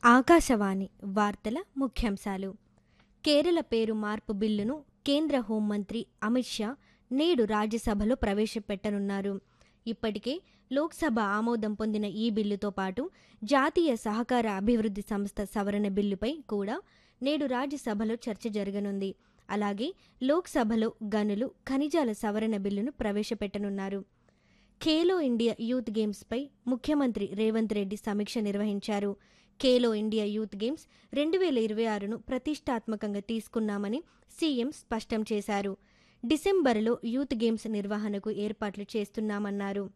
ఆకాశవాణి వార్తల ముఖ్యాంశాలు కేరళ పేరు మార్పు బిల్లును కేంద్ర హోంమంత్రి అమిత్ షా నేడు రాజ్యసభలో ప్రవేశపెట్టనున్నారు ఇప్పటికే లోక్సభ ఆమోదం పొందిన ఈ బిల్లుతో పాటు జాతీయ సహకార అభివృద్ధి సంస్థ సవరణ బిల్లుపై కూడా నేడు రాజ్యసభలో చర్చ జరగనుంది అలాగే లోక్సభలో గనులు ఖనిజాల సవరణ బిల్లును ప్రవేశపెట్టనున్నారు ఖేలో ఇండియా యూత్ గేమ్స్పై ముఖ్యమంత్రి రేవంత్ రెడ్డి సమీక్ష నిర్వహించారు ఖేలో ఇండియా యూత్ గేమ్స్ రెండు వేల ఇరవై ఆరును ప్రతిష్టాత్మకంగా తీసుకున్నామని సీఎం స్పష్టం చేశారు డిసెంబరులో యూత్ గేమ్స్ నిర్వహణకు ఏర్పాట్లు చేస్తున్నామన్నారు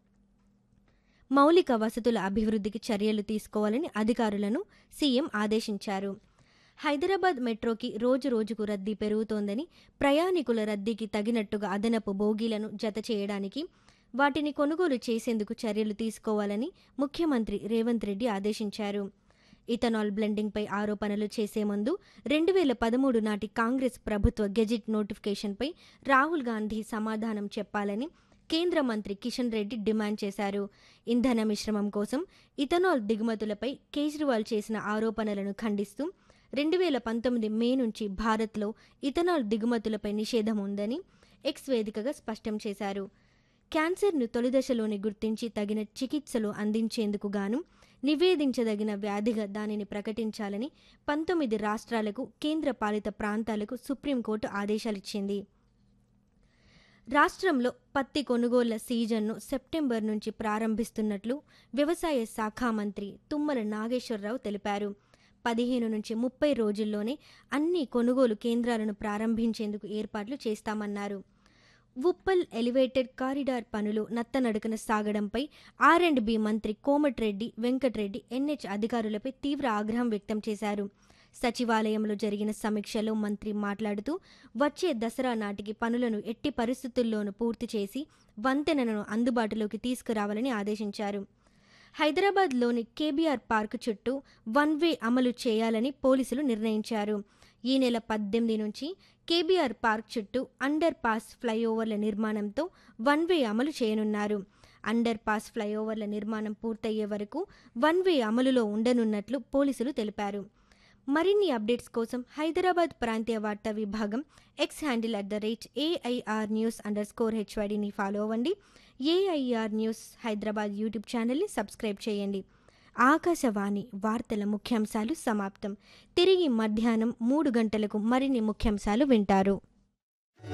మౌలిక వసతుల అభివృద్ధికి చర్యలు తీసుకోవాలని అధికారులను సీఎం ఆదేశించారు హైదరాబాద్ మెట్రోకి రోజు రోజుకు రద్దీ పెరుగుతోందని ప్రయాణికుల రద్దీకి తగినట్టుగా అదనపు బోగీలను జత చేయడానికి వాటిని కొనుగోలు చేసేందుకు చర్యలు తీసుకోవాలని ముఖ్యమంత్రి రేవంత్ రెడ్డి ఆదేశించారు ఇథనాల్ బ్లెండింగ్పై ఆరోపణలు చేసే ముందు రెండు వేల పదమూడు నాటి కాంగ్రెస్ ప్రభుత్వ గెజిట్ నోటిఫికేషన్పై రాహుల్ గాంధీ సమాధానం చెప్పాలని కేంద్ర మంత్రి కిషన్ రెడ్డి డిమాండ్ చేశారు ఇంధన మిశ్రమం కోసం ఇథనాల్ దిగుమతులపై కేజ్రీవాల్ చేసిన ఆరోపణలను ఖండిస్తూ రెండు వేల పంతొమ్మిది మే నుంచి భారత్లో ఇథనాల్ దిగుమతులపై నిషేధం ఉందని ఎక్స్ వేదికగా స్పష్టం చేశారు క్యాన్సర్ను తొలిదశలోనే గుర్తించి తగిన చికిత్సలు అందించేందుకు గాను నివేదించదగిన వ్యాధిగా దానిని ప్రకటించాలని పంతొమ్మిది రాష్ట్రాలకు కేంద్ర పాలిత ప్రాంతాలకు సుప్రీంకోర్టు ఆదేశాలిచ్చింది రాష్ట్రంలో పత్తి కొనుగోళ్ల సీజన్ను సెప్టెంబర్ నుంచి ప్రారంభిస్తున్నట్లు వ్యవసాయ శాఖ మంత్రి తుమ్మల నాగేశ్వరరావు తెలిపారు పదిహేను నుంచి ముప్పై రోజుల్లోనే అన్ని కొనుగోలు కేంద్రాలను ప్రారంభించేందుకు ఏర్పాట్లు చేస్తామన్నారు ఉప్పల్ ఎలివేటెడ్ కారిడార్ పనులు నత్తనడకన సాగడంపై ఆర్ అండ్ బి మంత్రి కోమటిరెడ్డి వెంకటరెడ్డి ఎన్హెచ్ అధికారులపై తీవ్ర ఆగ్రహం వ్యక్తం చేశారు సచివాలయంలో జరిగిన సమీక్షలో మంత్రి మాట్లాడుతూ వచ్చే దసరా నాటికి పనులను ఎట్టి పరిస్థితుల్లోనూ పూర్తి చేసి వంతెనను అందుబాటులోకి తీసుకురావాలని ఆదేశించారు హైదరాబాద్లోని కేబీఆర్ పార్కు చుట్టూ వన్ వే అమలు చేయాలని పోలీసులు నిర్ణయించారు ఈ నెల పద్దెనిమిది నుంచి కేబీఆర్ పార్క్ చుట్టూ అండర్ పాస్ ఫ్లైఓవర్ల నిర్మాణంతో వన్ వే అమలు చేయనున్నారు అండర్ పాస్ ఫ్లైఓవర్ల నిర్మాణం పూర్తయ్యే వరకు వన్ వే అమలులో ఉండనున్నట్లు పోలీసులు తెలిపారు మరిన్ని అప్డేట్స్ కోసం హైదరాబాద్ ప్రాంతీయ వార్తా విభాగం X handle at the rate AIR news underscore హెచ్వైడిని ఫాలో అవ్వండి ఏఐఆర్ న్యూస్ హైదరాబాద్ యూట్యూబ్ ఛానల్ని సబ్స్క్రైబ్ చేయండి ఆకాశవాణి వార్తల ముఖ్యాంశాలు సమాప్తం తిరిగి మధ్యాహ్నం మూడు గంటలకు మరిన్ని ముఖ్యాంశాలు వింటారు